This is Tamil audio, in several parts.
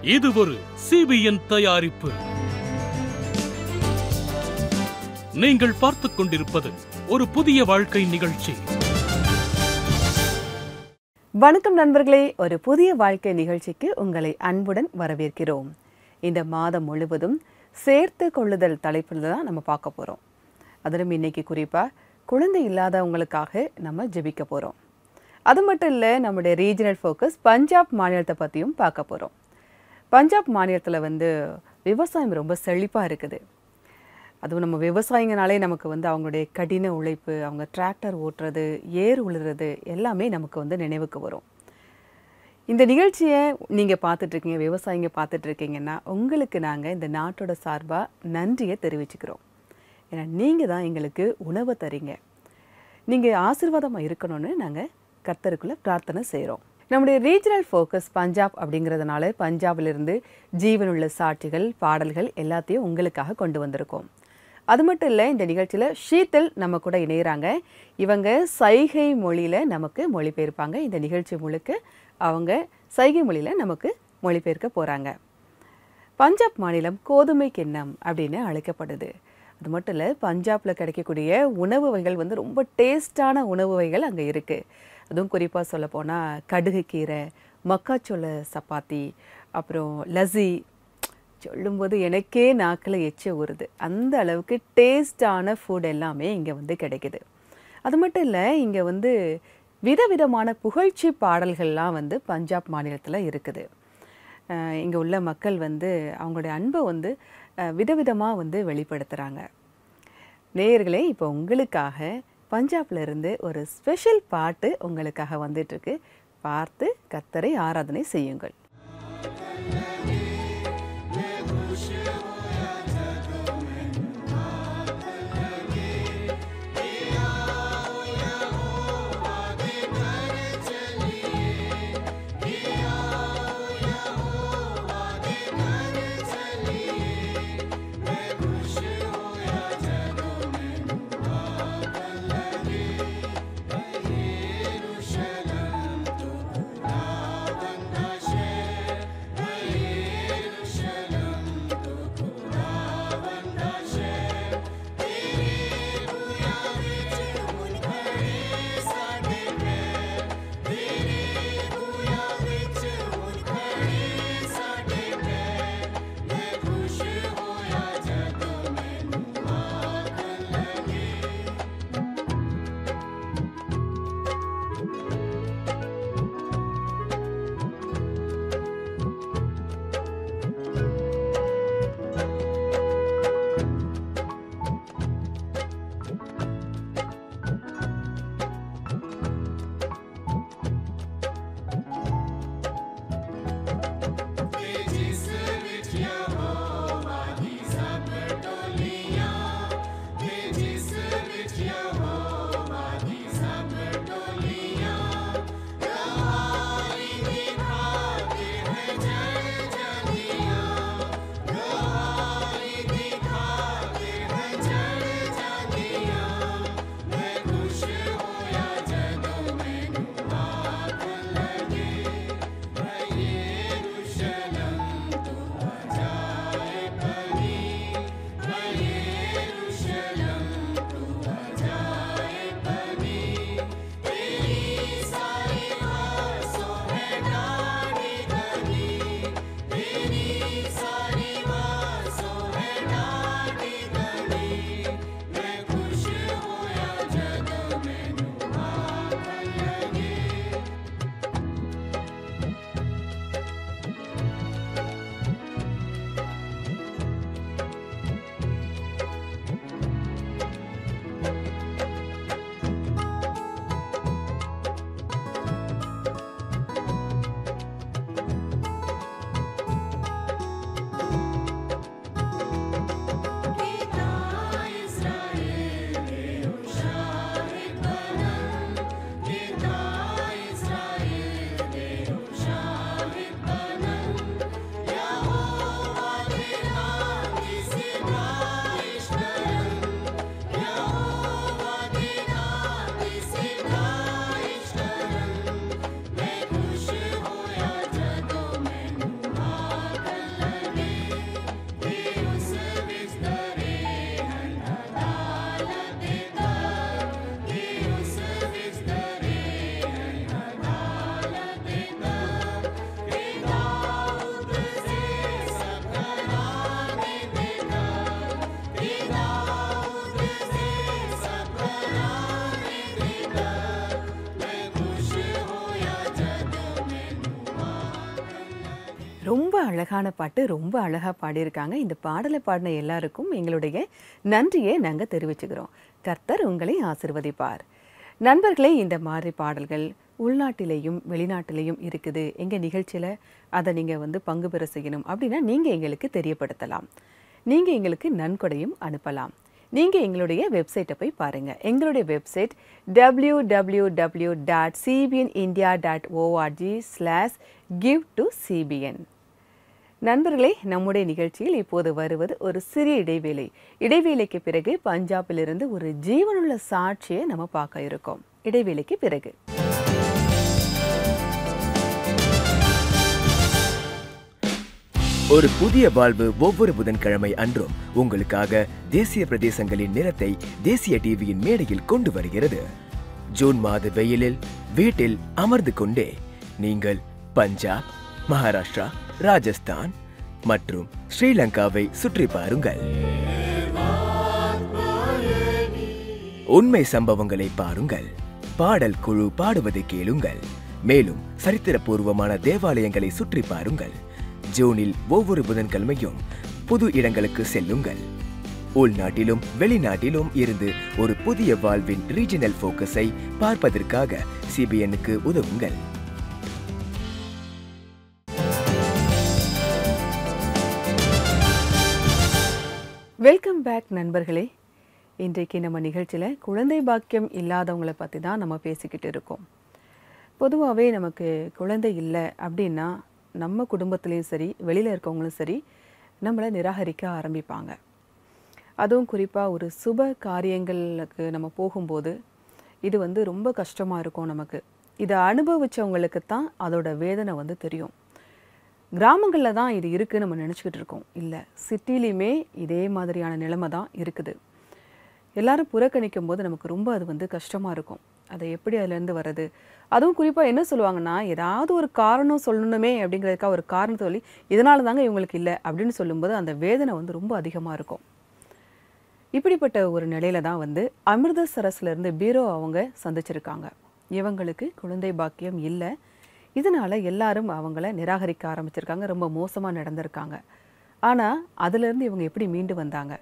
இது ஒரு சிபிஎன் தயாரிப்பு நீங்கள் பார்த்துக் கொண்டிருப்பது ஒரு புதிய வாழ்க்கை நிகழ்ச்சி வணக்கம் நண்பர்களே ஒரு புதிய வாழ்க்கை நிகழ்ச்சிக்கு உங்களை அன்புடன் வரவேற்கிறோம் இந்த மாதம் முழுவதும் சேர்த்து கொள்ளுதல் தலைப்பில் தான் நம்ம பார்க்க போகிறோம் அதிலும் இன்னைக்கு குறிப்பாக குழந்தை இல்லாதவங்களுக்காக நம்ம ஜெபிக்க போகிறோம் அது மட்டும் இல்லை நம்முடைய ரீஜனல் ஃபோக்கஸ் பஞ்சாப் மாநிலத்தை பற்றியும் பார்க்க போகிறோம் பஞ்சாப் மாநிலத்தில் வந்து விவசாயம் ரொம்ப செழிப்பாக இருக்குது அதுவும் நம்ம விவசாயிங்கனாலே நமக்கு வந்து அவங்களுடைய கடின உழைப்பு அவங்க டிராக்டர் ஓட்டுறது ஏர் உழுறது எல்லாமே நமக்கு வந்து நினைவுக்கு வரும் இந்த நிகழ்ச்சியை நீங்கள் பார்த்துட்ருக்கீங்க விவசாயிங்க பார்த்துட்ருக்கீங்கன்னா உங்களுக்கு நாங்கள் இந்த நாட்டோட சார்பாக நன்றியை தெரிவிச்சுக்கிறோம் ஏன்னா நீங்கள் தான் எங்களுக்கு உணவை தரீங்க நீங்கள் ஆசீர்வாதமாக இருக்கணும்னு நாங்கள் கர்த்தருக்குள்ளே பிரார்த்தனை செய்கிறோம் நம்முடைய ரீஜனல் ஃபோக்கஸ் பஞ்சாப் அப்படிங்கிறதுனால பஞ்சாபிலிருந்து ஜீவனுள்ள சாட்சிகள் பாடல்கள் எல்லாத்தையும் உங்களுக்காக கொண்டு வந்திருக்கோம் அது மட்டும் இல்லை இந்த நிகழ்ச்சியில் ஷீத்தல் நம்ம கூட இணையிறாங்க இவங்க சைகை மொழியில் நமக்கு மொழிபெயர்ப்பாங்க இந்த நிகழ்ச்சி முழுக்க அவங்க சைகை மொழியில் நமக்கு மொழிபெயர்க்க போகிறாங்க பஞ்சாப் மாநிலம் கோதுமை கிண்ணம் அப்படின்னு அழைக்கப்படுது அது மட்டும் இல்லை பஞ்சாபில் கிடைக்கக்கூடிய உணவு வகைகள் வந்து ரொம்ப டேஸ்டான உணவு வகைகள் அங்கே இருக்குது அதுவும் குறிப்பாக சொல்லப்போனால் கடுகு கீரை மக்காச்சோள சப்பாத்தி அப்புறம் லஸ்ஸி சொல்லும்போது எனக்கே நாக்கில் எச்ச ஊறுது அந்த அளவுக்கு டேஸ்டான ஃபுட் எல்லாமே இங்கே வந்து கிடைக்குது அது மட்டும் இல்லை இங்கே வந்து விதவிதமான புகழ்ச்சி பாடல்கள்லாம் வந்து பஞ்சாப் மாநிலத்தில் இருக்குது இங்கே உள்ள மக்கள் வந்து அவங்களுடைய அன்பை வந்து அஹ், விதவிதமாக வந்து வெளிப்படுத்துகிறாங்க நேயர்களே இப்போ உங்களுக்காக பஞ்சாப்ல இருந்து ஒரு ஸ்பெஷல் பாட்டு உங்களுக்காக வந்துட்டுருக்கு பார்த்து கத்தரை ஆராதனை செய்யுங்கள் Shalom, அழகான பாட்டு ரொம்ப அழகா பாடியிருக்காங்க இந்த பாடலை பாடின எல்லாருக்கும் எங்களுடைய நன்றியை நாங்க தெரிவிச்சுக்கிறோம் கர்த்தர் உங்களை ஆசிர்வதிப்பார் நண்பர்களே இந்த மாதிரி பாடல்கள் உள்நாட்டிலேயும் வெளிநாட்டிலேயும் இருக்குது எங்க நிகழ்ச்சியில அதை நீங்க வந்து பங்கு பெற செய்யணும் அப்படின்னா நீங்க எங்களுக்கு தெரியப்படுத்தலாம் நீங்க எங்களுக்கு நன்கொடையும் அனுப்பலாம் நீங்க எங்களுடைய வெப்சைட்டை போய் பாருங்க எங்களுடைய website W W W dot CBN India dot ORG slash give to CBN நண்பர்களே நம்முடைய நிகழ்ச்சியில் இப்போது வருவது ஒரு சிறிய இடைவேளை இடைவேளைக்கு பிறகு பஞ்சாபிலிருந்து ஒரு ஜீவனுள்ள சாட்சியை நம்ம பார்க்க இருக்கோம் இடைவேளைக்கு பிறகு ஒரு புதிய வாழ்வு ஒவ்வொரு புதன்கிழமை அன்றும் உங்களுக்காக தேசிய பிரதேசங்களின் நிறத்தை தேசிய டிவியின் மேடையில் கொண்டு வருகிறது ஜூன் மாத வெயிலில் வீட்டில் அமர்ந்து கொண்டே நீங்கள் பஞ்சாப் மகாராஷ்டிரா ராஜஸ்தான் மற்றும் ஸ்ரீலங்காவை சுற்றி பாருங்கள் உண்மை சம்பவங்களை பாருங்கள் பாடல் குழு பாடுவதை கேளுங்கள் மேலும் சரித்திரபூர்வமான தேவாலயங்களை சுற்றி பாருங்கள் ஜூனில் ஒவ்வொரு புதன்கிழமையும் புது இடங்களுக்கு செல்லுங்கள் உள்நாட்டிலும் வெளிநாட்டிலும் இருந்து ஒரு புதிய வாழ்வின் ரீஜனல் போக்கஸை பார்ப்பதற்காக சிபிஎனுக்கு உதவுங்கள் வெல்கம் பேக் நண்பர்களே இன்றைக்கு நம்ம நிகழ்ச்சியில் குழந்தை பாக்கியம் இல்லாதவங்களை பற்றி தான் நம்ம பேசிக்கிட்டு இருக்கோம் பொதுவாகவே நமக்கு குழந்தை இல்லை அப்படின்னா நம்ம குடும்பத்துலேயும் சரி வெளியில் இருக்கவங்களும் சரி நம்மளை நிராகரிக்க ஆரம்பிப்பாங்க அதுவும் குறிப்பாக ஒரு சுப காரியங்களுக்கு நம்ம போகும்போது இது வந்து ரொம்ப கஷ்டமாக இருக்கும் நமக்கு இதை அனுபவிச்சவங்களுக்கு தான் அதோட வேதனை வந்து தெரியும் கிராமங்களில் தான் இது இருக்குன்னு நம்ம நினச்சிக்கிட்டு இருக்கோம் இல்லை சிட்டிலையுமே இதே மாதிரியான நிலைமை தான் இருக்குது எல்லாரும் புறக்கணிக்கும் போது நமக்கு ரொம்ப அது வந்து கஷ்டமாக இருக்கும் அதை எப்படி அதுலேருந்து வர்றது அதுவும் குறிப்பாக என்ன சொல்லுவாங்கன்னா ஏதாவது ஒரு காரணம் சொல்லணுமே அப்படிங்கிறதுக்காக ஒரு காரணம் சொல்லி இதனால தாங்க இவங்களுக்கு இல்லை அப்படின்னு சொல்லும்போது அந்த வேதனை வந்து ரொம்ப அதிகமாக இருக்கும் இப்படிப்பட்ட ஒரு நிலையில தான் வந்து அமிர்தசரஸ்ல இருந்து பீரோ அவங்க சந்திச்சிருக்காங்க இவங்களுக்கு குழந்தை பாக்கியம் இல்லை இதனால எல்லாரும் அவங்கள நிராகரிக்க ஆரம்பிச்சிருக்காங்க ரொம்ப மோசமா நடந்திருக்காங்க ஆனா அதுல இருந்து இவங்க எப்படி மீண்டு வந்தாங்க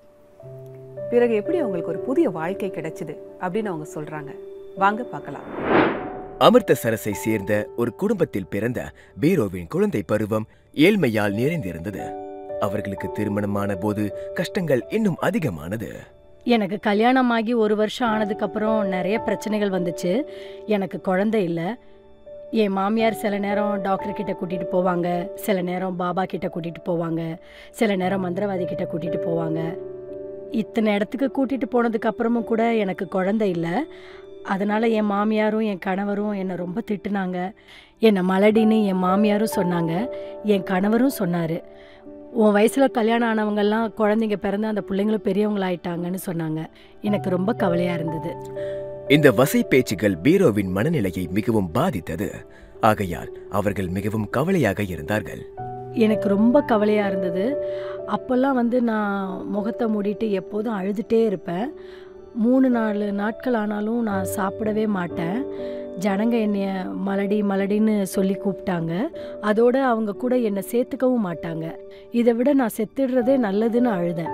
பிறகு எப்படி அவங்களுக்கு ஒரு புதிய வாழ்க்கை கிடைச்சது அப்படின்னு அவங்க சொல்றாங்க வாங்க பார்க்கலாம் அமிர்தசரஸை சேர்ந்த ஒரு குடும்பத்தில் பிறந்த பீரோவின் குழந்தை பருவம் ஏழ்மையால் நிறைந்திருந்தது அவர்களுக்கு திருமணமான போது கஷ்டங்கள் இன்னும் அதிகமானது எனக்கு கல்யாணமாகி ஒரு வருஷம் ஆனதுக்கப்புறம் நிறைய பிரச்சனைகள் வந்துச்சு எனக்கு குழந்தை இல்லை என் மாமியார் சில நேரம் டாக்டர் கிட்ட கூட்டிட்டு போவாங்க சில நேரம் பாபா கிட்ட கூட்டிட்டு போவாங்க சில நேரம் மந்திரவாதி கிட்ட கூட்டிட்டு போவாங்க இத்தனை இடத்துக்கு கூட்டிட்டு போனதுக்கு அப்புறமும் கூட எனக்கு குழந்தை இல்லை அதனால என் மாமியாரும் என் கணவரும் என்னை ரொம்ப திட்டுனாங்க என்னை மலடின்னு என் மாமியாரும் சொன்னாங்க என் கணவரும் சொன்னார் உன் வயசில் கல்யாணம் ஆனவங்கெல்லாம் குழந்தைங்க பிறந்து அந்த பிள்ளைங்களும் பெரியவங்களாயிட்டாங்கன்னு சொன்னாங்க எனக்கு ரொம்ப கவலையாக இருந்தது இந்த வசை பேச்சுகள் பீரோவின் மனநிலையை மிகவும் பாதித்தது ஆகையால் அவர்கள் மிகவும் கவலையாக இருந்தார்கள் எனக்கு ரொம்ப கவலையாக இருந்தது அப்போல்லாம் வந்து நான் முகத்தை மூடிட்டு எப்போதும் அழுதுகிட்டே இருப்பேன் மூணு நாலு நாட்கள் ஆனாலும் நான் சாப்பிடவே மாட்டேன் ஜனங்க என்னைய மலடி மலடின்னு சொல்லி கூப்பிட்டாங்க அதோட அவங்க கூட என்னை சேர்த்துக்கவும் மாட்டாங்க இதை விட நான் செத்துடுறதே நல்லதுன்னு அழுதேன்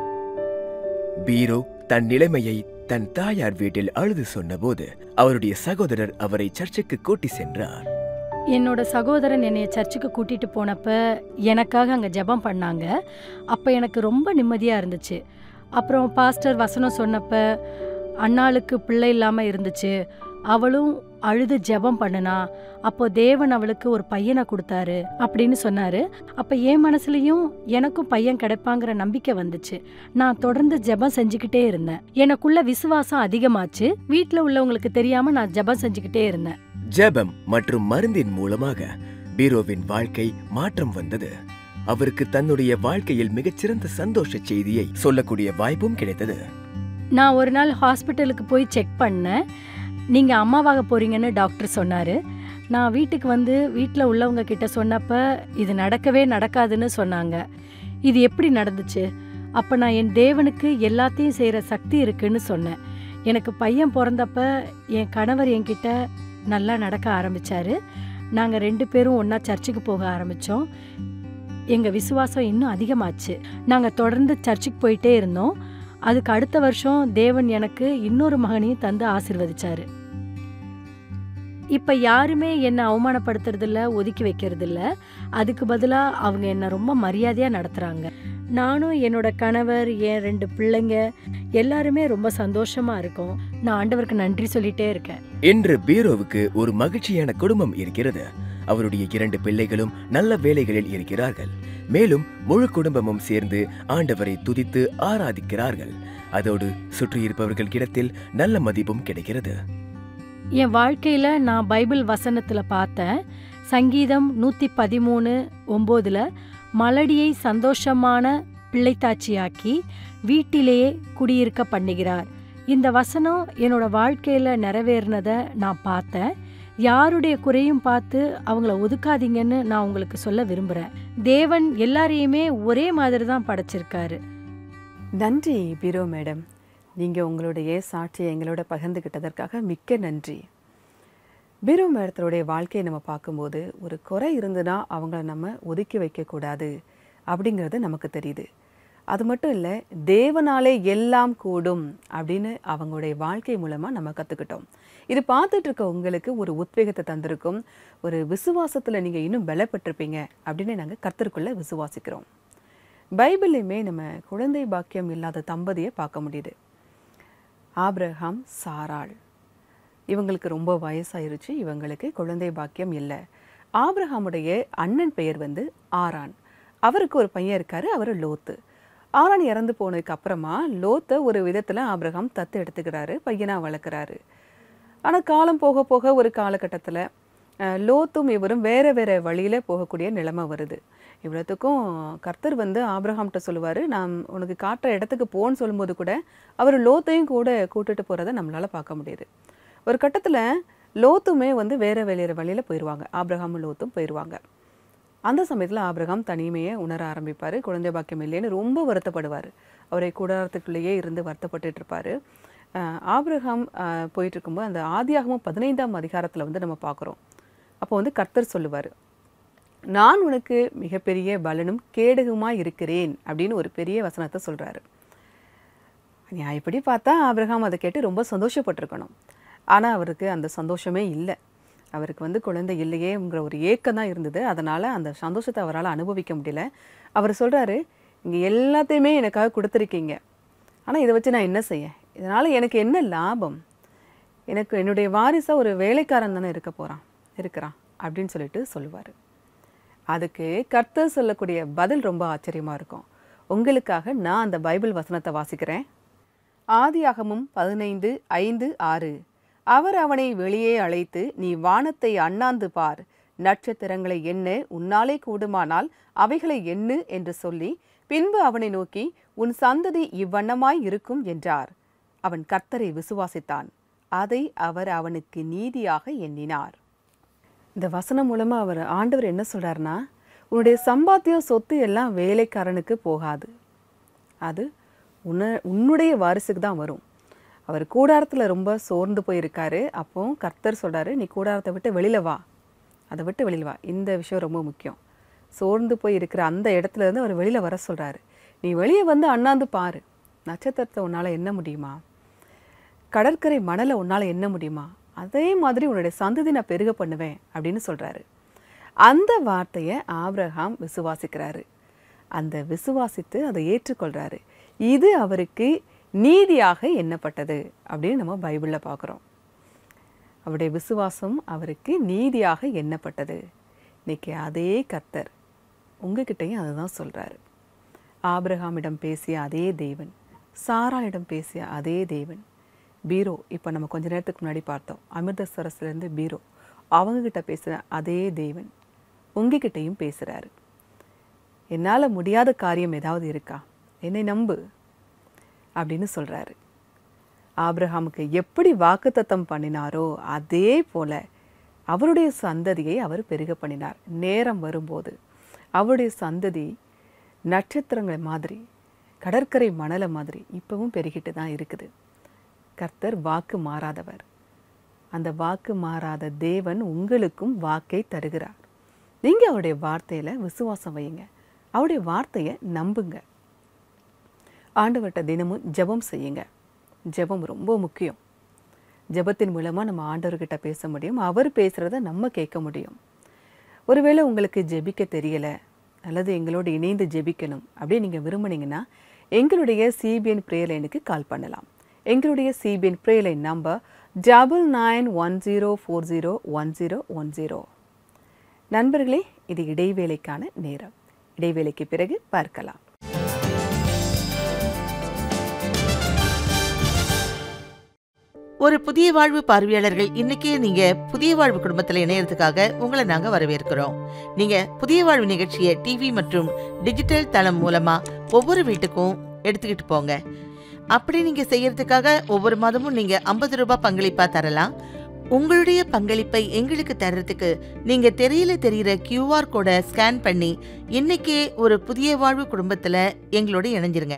பீரோ தன் நிலைமையை தன் தாயார் வீட்டில் அழுது சொன்னபோது அவருடைய சகோதரர் அவரை சர்ச்சுக்கு கூட்டி சென்றார் என்னோட சகோதரன் என்னைய சர்ச்சுக்கு கூட்டிட்டு போனப்ப எனக்காக அங்கே ஜெபம் பண்ணாங்க அப்போ எனக்கு ரொம்ப நிம்மதியாக இருந்துச்சு அப்புறம் பாஸ்டர் வசனம் சொன்னப்ப அண்ணாளுக்கு பிள்ளை இல்லாமல் இருந்துச்சு அவளும் அழுது ஜெபம் பண்ணுனா அப்போ தேவன் அவளுக்கு ஒரு பையனை கொடுத்தாரு அப்படின்னு சொன்னாரு அப்ப என் மனசுலயும் எனக்கும் பையன் கிடைப்பாங்கிற நம்பிக்கை வந்துச்சு நான் தொடர்ந்து ஜெபம் செஞ்சுக்கிட்டே இருந்தேன் எனக்குள்ள விசுவாசம் அதிகமாச்சு வீட்ல உள்ளவங்களுக்கு தெரியாம நான் ஜெபம் செஞ்சுக்கிட்டே இருந்தேன் ஜெபம் மற்றும் மருந்தின் மூலமாக பீரோவின் வாழ்க்கை மாற்றம் வந்தது அவருக்கு தன்னுடைய வாழ்க்கையில் மிகச்சிறந்த சந்தோஷ செய்தியை சொல்லக்கூடிய வாய்ப்பும் கிடைத்தது நான் ஒரு நாள் ஹாஸ்பிட்டலுக்கு போய் செக் பண்ணேன் நீங்க அம்மாவாக போறீங்கன்னு டாக்டர் சொன்னாரு நான் வீட்டுக்கு வந்து வீட்டில் உள்ளவங்க கிட்ட சொன்னப்ப இது நடக்கவே நடக்காதுன்னு சொன்னாங்க இது எப்படி நடந்துச்சு அப்ப நான் என் தேவனுக்கு எல்லாத்தையும் செய்யற சக்தி இருக்குன்னு சொன்னேன் எனக்கு பையன் பிறந்தப்ப என் கணவர் என்கிட்ட நல்லா நடக்க ஆரம்பிச்சாரு நாங்க ரெண்டு பேரும் ஒண்ணா சர்ச்சுக்கு போக ஆரம்பிச்சோம் எங்க விசுவாசம் இன்னும் அதிகமாச்சு நாங்க தொடர்ந்து சர்ச்சுக்கு போயிட்டே இருந்தோம் அதுக்கு அடுத்த வருஷம் தேவன் எனக்கு இன்னொரு மகனையும் தந்து ஆசீர்வதிச்சாரு இப்ப யாருமே என்னை அவமானப்படுத்துறது இல்ல ஒதுக்கி வைக்கிறது இல்ல அதுக்கு பதிலா அவங்க என்ன ரொம்ப மரியாதையா நடத்துறாங்க நானும் என்னோட கணவர் என் ரெண்டு பிள்ளைங்க எல்லாருமே ரொம்ப சந்தோஷமா இருக்கோம் நான் ஆண்டவருக்கு நன்றி சொல்லிட்டே இருக்கேன் இன்று பீரோவுக்கு ஒரு மகிழ்ச்சியான குடும்பம் இருக்கிறது அவருடைய இரண்டு பிள்ளைகளும் நல்ல வேலைகளில் இருக்கிறார்கள் மேலும் முழு குடும்பமும் சேர்ந்து ஆண்டவரை துதித்து ஆராதிக்கிறார்கள் அதோடு சுற்றியிருப்பவர்கள் இடத்தில் நல்ல மதிப்பும் கிடைக்கிறது என் வாழ்க்கையில நான் பைபிள் வசனத்துல பார்த்தேன் சங்கீதம் நூத்தி பதிமூணு ஒம்போதுல மலடியை சந்தோஷமான பிள்ளைத்தாச்சியாக்கி வீட்டிலேயே குடியிருக்க பண்ணுகிறார் இந்த வசனம் என்னோட வாழ்க்கையில நிறைவேறினத நான் பார்த்தேன் யாருடைய குறையும் பார்த்து அவங்கள ஒதுக்காதீங்கன்னு நான் உங்களுக்கு சொல்ல விரும்புறேன் தேவன் எல்லாரையுமே ஒரே மாதிரி தான் படைச்சிருக்காரு நன்றி பீரோ மேடம் நீங்கள் உங்களுடைய சாட்சியை எங்களோட பகிர்ந்துக்கிட்டதற்காக மிக்க நன்றி பீரோ மேடத்தோடைய வாழ்க்கையை நம்ம பார்க்கும்போது ஒரு குறை இருந்துன்னா அவங்கள நம்ம ஒதுக்கி வைக்கக்கூடாது அப்படிங்கிறது நமக்கு தெரியுது அது மட்டும் இல்லை தேவனாலே எல்லாம் கூடும் அப்படின்னு அவங்களுடைய வாழ்க்கை மூலமாக நம்ம கற்றுக்கிட்டோம் இது பார்த்துட்டு இருக்க உங்களுக்கு ஒரு உத்வேகத்தை தந்திருக்கும் ஒரு விசுவாசத்தில் நீங்கள் இன்னும் பலப்பட்டிருப்பீங்க அப்படின்னு நாங்கள் கர்த்தருக்குள்ளே விசுவாசிக்கிறோம் பைபிள்லையுமே நம்ம குழந்தை பாக்கியம் இல்லாத தம்பதியை பார்க்க முடியுது ஆபிரகாம் சாராள் இவங்களுக்கு ரொம்ப வயசாயிருச்சு இவங்களுக்கு குழந்தை பாக்கியம் இல்லை ஆபிரகாமுடைய அண்ணன் பெயர் வந்து ஆரான் அவருக்கு ஒரு பையன் இருக்காரு அவர் லோத்து ஆரான் இறந்து போனதுக்கு அப்புறமா லோத்தை ஒரு விதத்தில் ஆபிரகாம் தத்து எடுத்துக்கிறாரு பையனா வளர்க்குறாரு ஆனால் காலம் போக போக ஒரு காலகட்டத்தில் லோத்தும் இவரும் வேற வேற வழியில் போகக்கூடிய நிலைமை வருது இவ்வளோத்துக்கும் கர்த்தர் வந்து ஆபிரகாம்கிட்ட சொல்லுவார் நான் உனக்கு காட்டுற இடத்துக்கு போன்னு சொல்லும்போது கூட அவர் லோத்தையும் கூட கூட்டிட்டு போகிறத நம்மளால் பார்க்க முடியுது ஒரு கட்டத்தில் லோத்துமே வந்து வேற வேலையிற வழியில் போயிடுவாங்க ஆபிரகாமும் லோத்தும் போயிடுவாங்க அந்த சமயத்தில் ஆபிரகாம் தனிமையை உணர ஆரம்பிப்பார் குழந்தை பாக்கியம் இல்லைன்னு ரொம்ப வருத்தப்படுவார் அவரை கூடாரத்துக்குள்ளேயே இருந்து வருத்தப்பட்டுட்டு இருப்பார் அஹ் ஆபிரகாம் அஹ், போயிட்டு இருக்கும்போது அந்த ஆதியாகமும் பதினைந்தாம் அதிகாரத்தில் வந்து நம்ம பார்க்குறோம் அப்போ வந்து கர்த்தர் சொல்லுவார் நான் உனக்கு மிகப்பெரிய பலனும் கேடகுமாய் இருக்கிறேன் அப்படின்னு ஒரு பெரிய வசனத்தை சொல்கிறாரு நியாயப்படி பார்த்தா ஆபிரகாம் அதை கேட்டு ரொம்ப சந்தோஷப்பட்டிருக்கணும் ஆனால் அவருக்கு அந்த சந்தோஷமே இல்லை அவருக்கு வந்து குழந்தை இல்லையேங்கிற ஒரு ஏக்கம் தான் இருந்தது அதனால் அந்த சந்தோஷத்தை அவரால் அனுபவிக்க முடியல அவர் சொல்கிறாரு இங்கே எல்லாத்தையுமே எனக்காக கொடுத்துருக்கீங்க ஆனால் இதை வச்சு நான் என்ன செய்ய இதனால் எனக்கு என்ன லாபம் எனக்கு என்னுடைய வாரிசாக ஒரு வேலைக்காரன் தானே இருக்க போகிறான் இருக்கிறான் அப்படின்னு சொல்லிட்டு சொல்லுவார் அதுக்கு கர்த்தர் சொல்லக்கூடிய பதில் ரொம்ப ஆச்சரியமாக இருக்கும் உங்களுக்காக நான் அந்த பைபிள் வசனத்தை வாசிக்கிறேன் ஆதியாகமும் பதினைந்து ஐந்து ஆறு அவர் அவனை வெளியே அழைத்து நீ வானத்தை அண்ணாந்து பார் நட்சத்திரங்களை எண்ண உன்னாலே கூடுமானால் அவைகளை எண்ணு என்று சொல்லி பின்பு அவனை நோக்கி உன் சந்ததி இவ்வண்ணமாய் இருக்கும் என்றார் அவன் கர்த்தரை விசுவாசித்தான் அதை அவர் அவனுக்கு நீதியாக எண்ணினார் இந்த வசனம் மூலமா அவர் ஆண்டவர் என்ன சொல்றாருன்னா உன்னுடைய சம்பாத்தியம் சொத்து எல்லாம் வேலைக்காரனுக்கு போகாது அது உன்ன உன்னுடைய வாரிசுக்கு தான் வரும் அவர் கூடாரத்தில் ரொம்ப சோர்ந்து போயிருக்காரு அப்போ கர்த்தர் சொல்றாரு நீ கூடாரத்தை விட்டு வெளியில வா அதை விட்டு வெளியில வா இந்த விஷயம் ரொம்ப முக்கியம் சோர்ந்து போய் இருக்கிற அந்த இடத்துல இருந்து அவர் வெளியில வர சொல்றாரு நீ வெளியே வந்து அண்ணாந்து பாரு நட்சத்திரத்தை உன்னால என்ன முடியுமா கடற்கரை மணலை உன்னால என்ன முடியுமா அதே மாதிரி உன்னுடைய சந்ததி நான் பெருக பண்ணுவேன் அப்படின்னு சொல்றாரு அந்த வார்த்தையை ஆபிரகாம் விசுவாசிக்கிறாரு அந்த விசுவாசித்து அதை ஏற்றுக்கொள்றாரு இது அவருக்கு நீதியாக எண்ணப்பட்டது அப்படின்னு நம்ம பைபிளில் பார்க்குறோம் அவருடைய விசுவாசம் அவருக்கு நீதியாக எண்ணப்பட்டது இன்னைக்கு அதே கர்த்தர் உங்ககிட்டயும் அதை தான் சொல்கிறாரு ஆபிரகாமிடம் பேசிய அதே தேவன் சாராளிடம் பேசிய அதே தேவன் பீரோ இப்போ நம்ம கொஞ்ச நேரத்துக்கு முன்னாடி பார்த்தோம் அமிர்தசரஸ்லேருந்து பீரோ அவங்கக்கிட்ட பேசுகிற அதே தேவன் உங்ககிட்டயும் பேசுகிறாரு என்னால் முடியாத காரியம் ஏதாவது இருக்கா என்னை நம்பு அப்படின்னு சொல்கிறாரு ஆபிரகாமுக்கு எப்படி வாக்குத்தத்தம் பண்ணினாரோ அதே போல அவருடைய சந்ததியை அவர் பெருக பண்ணினார் நேரம் வரும்போது அவருடைய சந்ததி நட்சத்திரங்கள் மாதிரி கடற்கரை மணலை மாதிரி இப்பவும் பெருகிட்டு தான் இருக்குது கர்த்தர் வாக்கு மாறாதவர் அந்த வாக்கு மாறாத தேவன் உங்களுக்கும் வாக்கை தருகிறார் நீங்கள் அவருடைய வார்த்தையில் விசுவாசம் வையுங்க அவருடைய வார்த்தையை நம்புங்க ஆண்டவர்கிட்ட தினமும் ஜெபம் செய்யுங்க ஜெபம் ரொம்ப முக்கியம் ஜெபத்தின் மூலமாக நம்ம ஆண்டவர்கிட்ட பேச முடியும் அவர் பேசுகிறத நம்ம கேட்க முடியும் ஒருவேளை உங்களுக்கு ஜெபிக்க தெரியலை அல்லது எங்களோடு இணைந்து ஜெபிக்கணும் அப்படின்னு நீங்கள் விரும்புனீங்கன்னா எங்களுடைய சிபிஎன் ப்ரேயர் லைனுக்கு கால் பண்ணலாம் எங்களுடைய CBN prayer line number double nine one zero four zero one zero one zero நண்பர்களே இது இடைவேளைக்கான நேரம் இடைவேளைக்கு பிறகு பார்க்கலாம் ஒரு புதிய வாழ்வு பார்வையாளர்கள் இன்னைக்கே நீங்க புதிய வாழ்வு குடும்பத்துல இணையறதுக்காக உங்களை நாங்க வரவேற்கிறோம் நீங்க புதிய வாழ்வு நிகழ்ச்சியை டிவி மற்றும் டிஜிட்டல் தளம் மூலமா ஒவ்வொரு வீட்டுக்கும் எடுத்துக்கிட்டு போங்க அப்படி நீங்க செய்யறதுக்காக ஒவ்வொரு மாதமும் நீங்க ஐம்பது ரூபாய் பங்களிப்பா தரலாம் உங்களுடைய பங்களிப்பை எங்களுக்கு தர்றதுக்கு நீங்க தெரியல தெரியிற கியூஆர் கோடை ஸ்கேன் பண்ணி இன்னைக்கே ஒரு புதிய வாழ்வு குடும்பத்துல எங்களோட இணைஞ்சிருங்க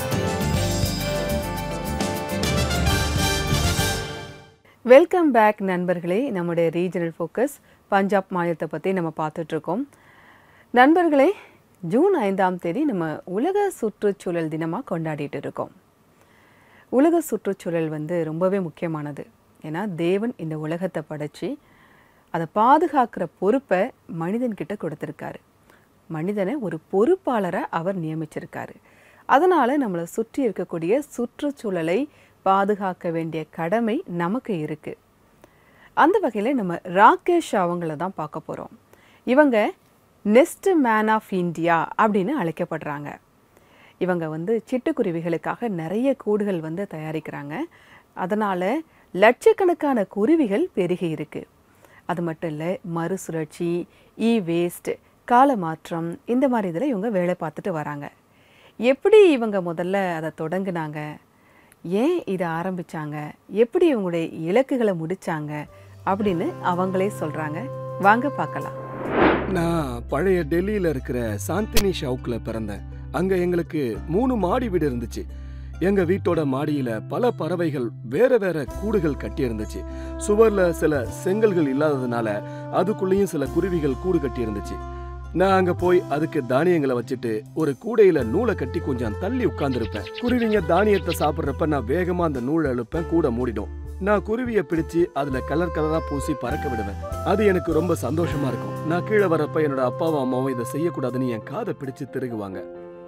வெல்கம் பேக் நண்பர்களே நம்முடைய ரீஜனல் ஃபோக்கஸ் பஞ்சாப் மாநிலத்தை பற்றி நம்ம பார்த்துட்ருக்கோம் நண்பர்களே ஜூன் ஐந்தாம் தேதி நம்ம உலக சுற்றுச்சூழல் தினமாக கொண்டாடிட்டு இருக்கோம் உலக சுற்றுச்சூழல் வந்து ரொம்பவே முக்கியமானது ஏன்னா தேவன் இந்த உலகத்தை படைச்சி அதை பாதுகாக்கிற பொறுப்பை மனிதன்கிட்ட கொடுத்துருக்காரு மனிதனை ஒரு பொறுப்பாளரை அவர் நியமிச்சிருக்காரு அதனால் நம்மளை சுற்றி இருக்கக்கூடிய சுற்றுச்சூழலை பாதுகாக்க வேண்டிய கடமை நமக்கு இருக்குது அந்த வகையில் நம்ம ராகேஷ் அவங்கள தான் பார்க்க போகிறோம் இவங்க நெஸ்ட் மேன் ஆஃப் இந்தியா அப்படின்னு அழைக்கப்படுறாங்க இவங்க வந்து சிட்டுக்குருவிகளுக்காக நிறைய கூடுகள் வந்து தயாரிக்கிறாங்க அதனால் லட்சக்கணக்கான குருவிகள் பெருகி இருக்கு அது மட்டும் இல்லை மறுசுழற்சி இ வேஸ்ட் கால மாற்றம் இந்த மாதிரி இதில் இவங்க வேலை பார்த்துட்டு வராங்க எப்படி இவங்க முதல்ல அதை தொடங்குனாங்க ஏன் இதை ஆரம்பிச்சாங்க எப்படி இவங்களுடைய இலக்குகளை முடிச்சாங்க அப்படின்னு அவங்களே சொல்றாங்க வாங்க பார்க்கலாம் நான் பழைய டெல்லியில இருக்கிற சாந்தினி ஷவுக்ல பிறந்தேன் அங்க எங்களுக்கு மூணு மாடி வீடு இருந்துச்சு எங்க வீட்டோட மாடியில பல பறவைகள் வேற வேற கூடுகள் கட்டி இருந்துச்சு சுவர்ல சில செங்கல்கள் இல்லாததுனால அதுக்குள்ளேயும் சில குருவிகள் கூடு கட்டி இருந்துச்சு நான் அங்க போய் அதுக்கு தானியங்களை வச்சுட்டு ஒரு கூடையில நூலை கட்டி கொஞ்சம் தள்ளி உட்கார்ந்துருப்பேன் குருவிங்க தானியத்தை சாப்பிடுறப்ப நான் வேகமா அந்த நூலை இழுப்பேன் கூட மூடிடும் நான் குருவியை பிடிச்சு அதுல கலர் கலரா பூசி பறக்க விடுவேன் அது எனக்கு ரொம்ப சந்தோஷமா இருக்கும் நான் கீழே வரப்ப என்னோட அப்பாவும் அம்மாவும் இதை செய்யக்கூடாதுன்னு என் காதை பிடிச்சு திருகுவாங்க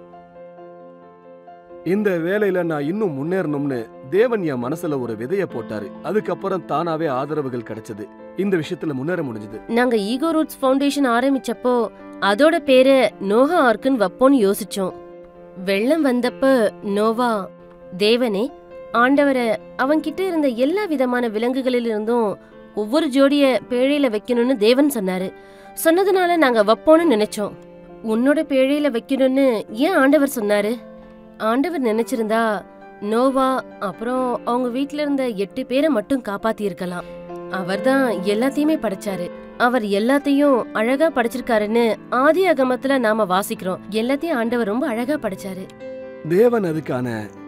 இந்த வேலையில நான் இன்னும் முன்னேறணும்னு தேவன் என் மனசுல ஒரு விதைய போட்டாரு அதுக்கப்புறம் தானாவே ஆதரவுகள் கிடைச்சது இந்த விஷயத்துல முன்னேற முடிஞ்சது நாங்க ஈகோ ரூட்ஸ் ஃபவுண்டேஷன் ஆரம்பிச்சப்போ அதோட பேரு நோஹா ஆர்க்குன்னு வைப்போம்னு யோசிச்சோம் வெள்ளம் வந்தப்ப நோவா தேவனே ஆண்டவரை அவன்கிட்ட இருந்த எல்லா விதமான விலங்குகளிலிருந்தும் ஒவ்வொரு ஜோடிய பேழையில வைக்கணும்னு தேவன் சொன்னாரு சொன்னதுனால நாங்க வைப்போம்னு நினைச்சோம் உன்னோட பேழையில வைக்கணும்னு ஏன் ஆண்டவர் சொன்னாரு ஆண்டவர் நினைச்சிருந்தா நோவா அப்புறம் அவங்க வீட்ல இருந்த எட்டு பேரை மட்டும் காப்பாத்தி இருக்கலாம் அவர்தான் எல்லாத்தையுமே படைச்சாரு அவர் எல்லாத்தையும் அழகா படைச்சிருக்காருன்னு ஆதி அகமத்துல நாம வாசிக்கிறோம் எல்லாத்தையும் ஆண்டவர் ரொம்ப அழகா படைச்சாரு தேவன் அதுக்கான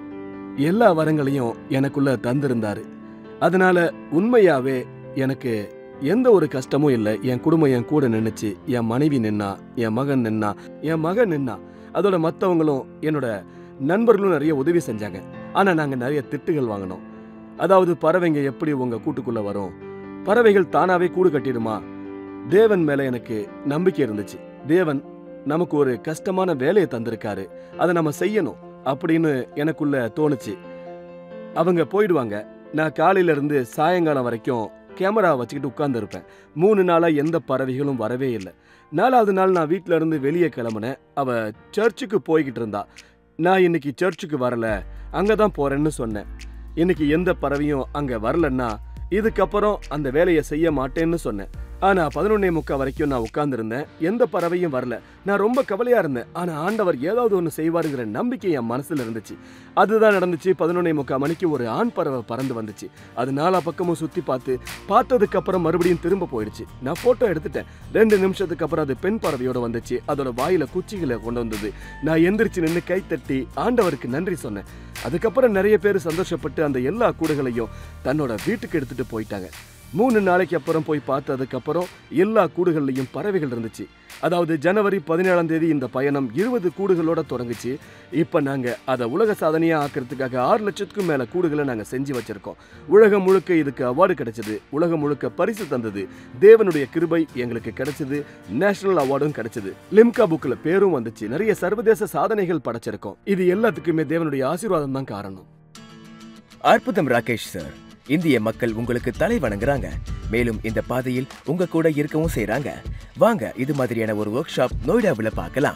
எல்லா வரங்களையும் எனக்குள்ள தந்திருந்தாரு அதனால உண்மையாவே எனக்கு எந்த ஒரு கஷ்டமும் இல்லை என் குடும்பம் என் கூட நின்னுச்சு என் மனைவி நின்னா என் மகன் நின்னா என் மகன் நின்னா அதோட மத்தவங்களும் என்னோட நண்பர்களும் நிறைய உதவி செஞ்சாங்க ஆனா நாங்க நிறைய திட்டுகள் வாங்கினோம் அதாவது பறவைங்க எப்படி உங்க கூட்டுக்குள்ள வரும் பறவைகள் தானாவே கூடு கட்டிடுமா தேவன் மேல எனக்கு நம்பிக்கை இருந்துச்சு தேவன் நமக்கு ஒரு கஷ்டமான வேலையை தந்திருக்காரு அதை நம்ம செய்யணும் அப்படின்னு எனக்குள்ள தோணுச்சு அவங்க போயிடுவாங்க நான் காலையில இருந்து சாயங்காலம் வரைக்கும் கேமரா வச்சுக்கிட்டு உட்கார்ந்துருப்பேன் மூணு நாளா எந்த பறவைகளும் வரவே இல்லை நாலாவது நாள் நான் வீட்ல இருந்து வெளியே கிளம்புனேன் அவ சர்ச்சுக்கு போய்கிட்டு இருந்தா நான் இன்னைக்கு சர்ச்சுக்கு வரல அங்க தான் போறேன்னு சொன்னேன் இன்னைக்கு எந்த பறவையும் அங்க வரலன்னா இதுக்கப்புறம் அந்த வேலையை செய்ய மாட்டேன்னு சொன்னேன் ஆனா பதினொன்னே முக்கா வரைக்கும் நான் உட்கார்ந்திருந்தேன் எந்த பறவையும் வரல நான் ரொம்ப கவலையா இருந்தேன் ஆனா ஆண்டவர் ஏதாவது ஒன்று செய்வாருங்கிற நம்பிக்கை என் மனசுல இருந்துச்சு அதுதான் நடந்துச்சு பதினொன்னே முக்கா மணிக்கு ஒரு ஆண் பறவை பறந்து வந்துச்சு அது நாலா பக்கமும் சுத்தி பார்த்து பார்த்ததுக்கு அப்புறம் மறுபடியும் திரும்ப போயிடுச்சு நான் போட்டோ எடுத்துட்டேன் ரெண்டு நிமிஷத்துக்கு அப்புறம் அது பெண் பறவையோட வந்துச்சு அதோட வாயில குச்சிகளை கொண்டு வந்தது நான் எந்திரிச்சு நின்று கை தட்டி ஆண்டவருக்கு நன்றி சொன்னேன் அதுக்கப்புறம் நிறைய பேர் சந்தோஷப்பட்டு அந்த எல்லா கூடுகளையும் தன்னோட வீட்டுக்கு எடுத்துட்டு போயிட்டாங்க மூணு நாளைக்கு அப்புறம் போய் பார்த்ததுக்கு அப்புறம் எல்லா கூடுகள்லையும் பறவைகள் இருந்துச்சு அதாவது ஜனவரி பதினேழாம் தேதி இந்த பயணம் இருபது கூடுகளோட தொடங்குச்சு இப்போ நாங்கள் அதை உலக சாதனையா ஆக்கிறதுக்காக ஆறு லட்சத்துக்கும் மேல கூடுகளை நாங்கள் செஞ்சு வச்சிருக்கோம் உலகம் முழுக்க இதுக்கு அவார்டு கிடைச்சது உலகம் முழுக்க பரிசு தந்தது தேவனுடைய கிருபை எங்களுக்கு கிடைச்சது நேஷனல் அவார்டும் கிடைச்சது லிம்கா புக்ல பேரும் வந்துச்சு நிறைய சர்வதேச சாதனைகள் படைச்சிருக்கோம் இது எல்லாத்துக்குமே தேவனுடைய ஆசீர்வாதம் தான் காரணம் அற்புதம் ராகேஷ் சார் இந்திய மக்கள் உங்களுக்கு தலை வணங்குறாங்க மேலும் இந்த பாதையில் உங்க கூட இருக்கவும் செய்றாங்க வாங்க இது மாதிரியான ஒரு ஒர்க் ஷாப் நோய்டாவில் பார்க்கலாம்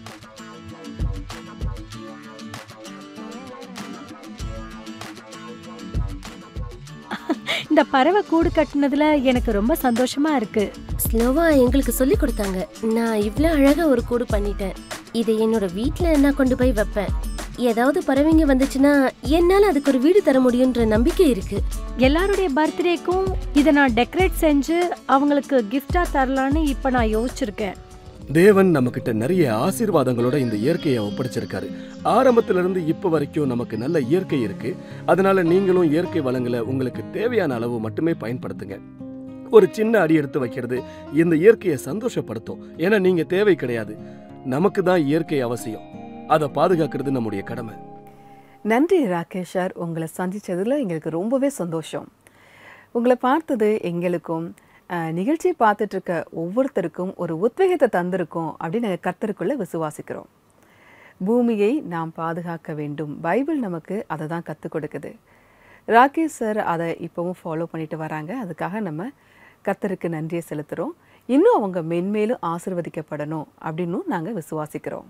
இந்த பறவை கூடு கட்டினதுல எனக்கு ரொம்ப சந்தோஷமா இருக்கு ஸ்லோவா எங்களுக்கு சொல்லி கொடுத்தாங்க நான் இவ்ளோ அழகா ஒரு கூடு பண்ணிட்டேன் இதை என்னோட வீட்ல நான் கொண்டு போய் வைப்பேன் ஏதாவது பறவைங்க வந்துச்சுன்னா என்னால அதுக்கு ஒரு வீடு தர முடியுன்ற நம்பிக்கை இருக்கு எல்லாருடைய பர்த்டேக்கும் இதை நான் டெக்கரேட் செஞ்சு அவங்களுக்கு கிஃப்டா தரலான்னு இப்ப நான் யோசிச்சிருக்கேன் தேவன் நம்மகிட்ட நிறைய ஆசீர்வாதங்களோட இந்த இயற்கையை ஒப்படைச்சிருக்காரு ஆரம்பத்துல இருந்து இப்ப வரைக்கும் நமக்கு நல்ல இயற்கை இருக்கு அதனால நீங்களும் இயற்கை வளங்களை உங்களுக்கு தேவையான அளவு மட்டுமே பயன்படுத்துங்க ஒரு சின்ன அடி எடுத்து வைக்கிறது இந்த இயற்கையை சந்தோஷப்படுத்தும் ஏன்னா நீங்க தேவை கிடையாது நமக்கு தான் இயற்கை அவசியம் அதை பாதுகாக்கிறது நம்முடைய கடமை நன்றி ராகேஷ் சார் உங்களை சந்திச்சதுல எங்களுக்கு ரொம்பவே சந்தோஷம் உங்களை பார்த்தது எங்களுக்கும் அஹ், நிகழ்ச்சியை பார்த்துட்டு இருக்க ஒவ்வொருத்தருக்கும் ஒரு உத்வேகத்தை தந்திருக்கோம் அப்படின்னு நாங்கள் கர்த்தருக்குள்ள விசுவாசிக்கிறோம் பூமியை நாம் பாதுகாக்க வேண்டும் பைபிள் நமக்கு அதை தான் கற்றுக் கொடுக்குது ராகேஷ் சார் அதை இப்போவும் ஃபாலோ பண்ணிட்டு வராங்க அதுக்காக நம்ம கர்த்தருக்கு நன்றியை செலுத்துகிறோம் இன்னும் அவங்க மென்மேலும் ஆசிர்வதிக்கப்படணும் அப்படின்னும் நாங்கள் விசுவாசிக்கிறோம்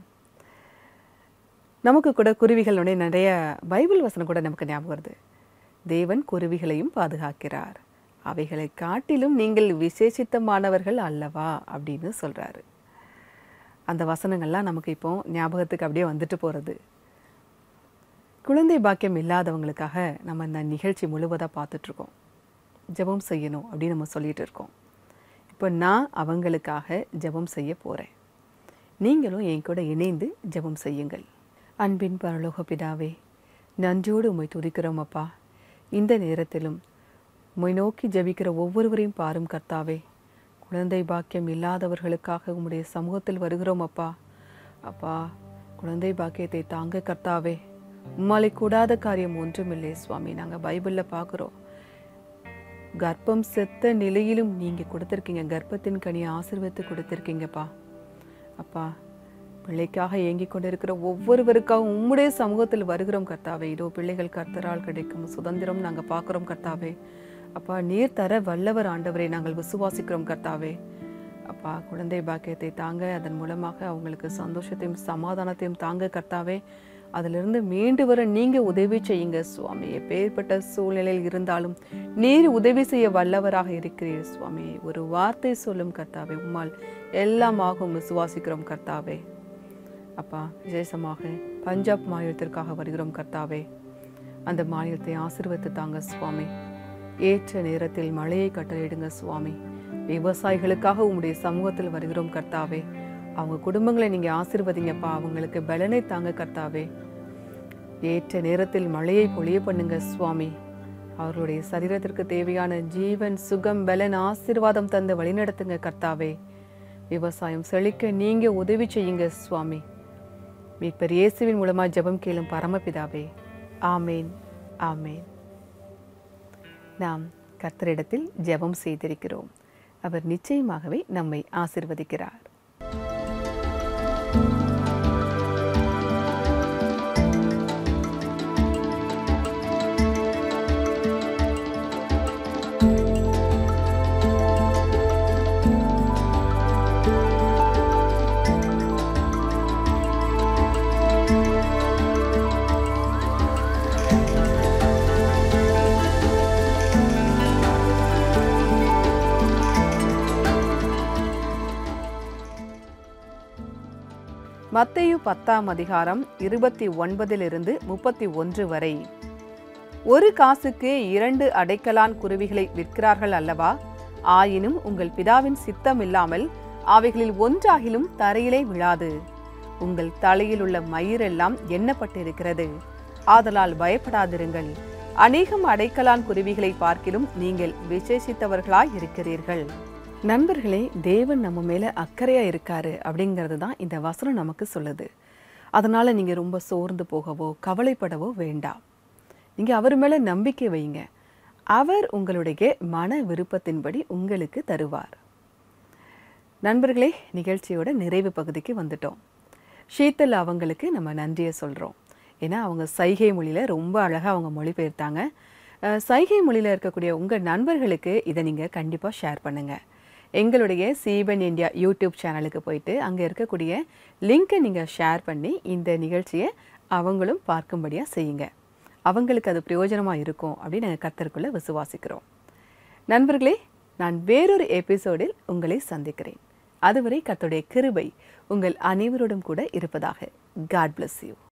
நமக்கு கூட குருவிகளுடைய நிறைய பைபிள் வசனம் கூட நமக்கு ஞாபகம் வருது தேவன் குருவிகளையும் பாதுகாக்கிறார் அவைகளை காட்டிலும் நீங்கள் விசேஷித்தமானவர்கள் அல்லவா அப்படின்னு சொல்றாரு அந்த வசனங்கள்லாம் நமக்கு இப்போ ஞாபகத்துக்கு அப்படியே வந்துட்டு போறது குழந்தை பாக்கியம் இல்லாதவங்களுக்காக நம்ம இந்த நிகழ்ச்சி முழுவதாக பார்த்துட்ருக்கோம் ஜெபம் செய்யணும் அப்படின்னு நம்ம சொல்லிட்டு இருக்கோம் இப்போ நான் அவங்களுக்காக ஜெபம் செய்ய போகிறேன் நீங்களும் என் கூட இணைந்து ஜெபம் செய்யுங்கள் அன்பின் பரலோக பிதாவே நன்றோடு உம்மை துதிக்கிறோம் அப்பா இந்த நேரத்திலும் உம்மை நோக்கி ஜெபிக்கிற ஒவ்வொருவரையும் பாரும் கர்த்தாவே குழந்தை பாக்கியம் இல்லாதவர்களுக்காக உம்முடைய சமூகத்தில் வருகிறோம் அப்பா அப்பா குழந்தை பாக்கியத்தை தாங்க கர்த்தாவே உம்மாலை கூடாத காரியம் ஒன்றுமில்லை சுவாமி நாங்கள் பைபிளில் பார்க்குறோம் கர்ப்பம் செத்த நிலையிலும் நீங்கள் கொடுத்துருக்கீங்க கர்ப்பத்தின் கனியை ஆசீர்வதித்து கொடுத்துருக்கீங்கப்பா அப்பா பிள்ளைக்காக ஏங்கிக் கொண்டிருக்கிற ஒவ்வொருவருக்காகவும் உம்முடைய சமூகத்தில் வருகிறோம் கர்த்தாவே இதோ பிள்ளைகள் கர்த்தரால் கிடைக்கும் சுதந்திரம் நாங்கள் பார்க்குறோம் கர்த்தாவே அப்பா நீர் தர வல்லவர் ஆண்டவரை நாங்கள் விசுவாசிக்கிறோம் கர்த்தாவே அப்பா குழந்தை பாக்கியத்தை தாங்க அதன் மூலமாக அவங்களுக்கு சந்தோஷத்தையும் சமாதானத்தையும் தாங்க கர்த்தாவே அதிலிருந்து மீண்டு வர நீங்க உதவி செய்யுங்க சுவாமி எப்பேற்பட்ட சூழ்நிலையில் இருந்தாலும் நீர் உதவி செய்ய வல்லவராக இருக்கிறீர் சுவாமி ஒரு வார்த்தை சொல்லும் கர்த்தாவே உம்மால் எல்லாம் ஆகும் விசுவாசிக்கிறோம் கர்த்தாவே அப்பா விசேஷமாக பஞ்சாப் மாநிலத்திற்காக வருகிறோம் கர்த்தாவே அந்த மாநிலத்தை ஆசீர்வதித்து தாங்க சுவாமி ஏற்ற நேரத்தில் மழையை கட்டளையிடுங்க சுவாமி விவசாயிகளுக்காக உம்முடைய சமூகத்தில் வருகிறோம் கர்த்தாவே அவங்க குடும்பங்களை நீங்க ஆசீர்வதிங்கப்பா அவங்களுக்கு பலனை தாங்க கர்த்தாவே ஏற்ற நேரத்தில் மழையை பொழிய பண்ணுங்க சுவாமி அவர்களுடைய சரீரத்திற்கு தேவையான ஜீவன் சுகம் பலன் ஆசீர்வாதம் தந்து வழிநடத்துங்க கர்த்தாவே விவசாயம் செழிக்க நீங்க உதவி செய்யுங்க சுவாமி மீட்பர் இயேசுவின் மூலமா ஜெபம் கேளும் பரமபிதாவே ஆமேன் ஆமேன் நாம் கர்த்தரிடத்தில் ஜெபம் செய்திருக்கிறோம் அவர் நிச்சயமாகவே நம்மை ஆசிர்வதிக்கிறார் மத்தேயு பத்தாம் அதிகாரம் இருபத்தி ஒன்பதிலிருந்து முப்பத்தி ஒன்று வரை ஒரு காசுக்கு இரண்டு அடைக்கலான் குருவிகளை விற்கிறார்கள் அல்லவா ஆயினும் உங்கள் பிதாவின் சித்தம் இல்லாமல் அவைகளில் ஒன்றாகிலும் தரையிலே விழாது உங்கள் தலையில் உள்ள மயிரெல்லாம் எண்ணப்பட்டிருக்கிறது ஆதலால் பயப்படாதிருங்கள் அநேகம் அடைக்கலான் குருவிகளை பார்க்கிலும் நீங்கள் விசேஷித்தவர்களாய் இருக்கிறீர்கள் நண்பர்களே தேவன் நம்ம மேல அக்கறையா இருக்காரு அப்படிங்கிறது தான் இந்த வசனம் நமக்கு சொல்லுது அதனால நீங்க ரொம்ப சோர்ந்து போகவோ கவலைப்படவோ வேண்டாம் நீங்க அவர் மேல நம்பிக்கை வைங்க அவர் உங்களுடைய மன விருப்பத்தின்படி உங்களுக்கு தருவார் நண்பர்களே நிகழ்ச்சியோட நிறைவு பகுதிக்கு வந்துட்டோம் ஷீத்தல் அவங்களுக்கு நம்ம நன்றியை சொல்கிறோம் ஏன்னா அவங்க சைகை மொழியில் ரொம்ப அழகாக அவங்க மொழிபெயர்த்தாங்க அஹ், சைகை மொழியில் இருக்கக்கூடிய உங்கள் நண்பர்களுக்கு இதை நீங்கள் கண்டிப்பாக ஷேர் பண்ணுங்கள் எங்களுடைய சீபன் இந்தியா யூடியூப் சேனலுக்கு போயிட்டு அங்கே இருக்கக்கூடிய லிங்கை நீங்கள் ஷேர் பண்ணி இந்த நிகழ்ச்சியை அவங்களும் பார்க்கும்படியாக செய்யுங்க அவங்களுக்கு அது பிரயோஜனமாக இருக்கும் அப்படின்னு நாங்கள் கத்தருக்குள்ளே விசுவாசிக்கிறோம் நண்பர்களே நான் வேறொரு எபிசோடில் உங்களை சந்திக்கிறேன் அதுவரை கர்த்தருடைய கிருபை உங்கள் அனைவரோடும் கூட இருப்பதாக காட் bless யூ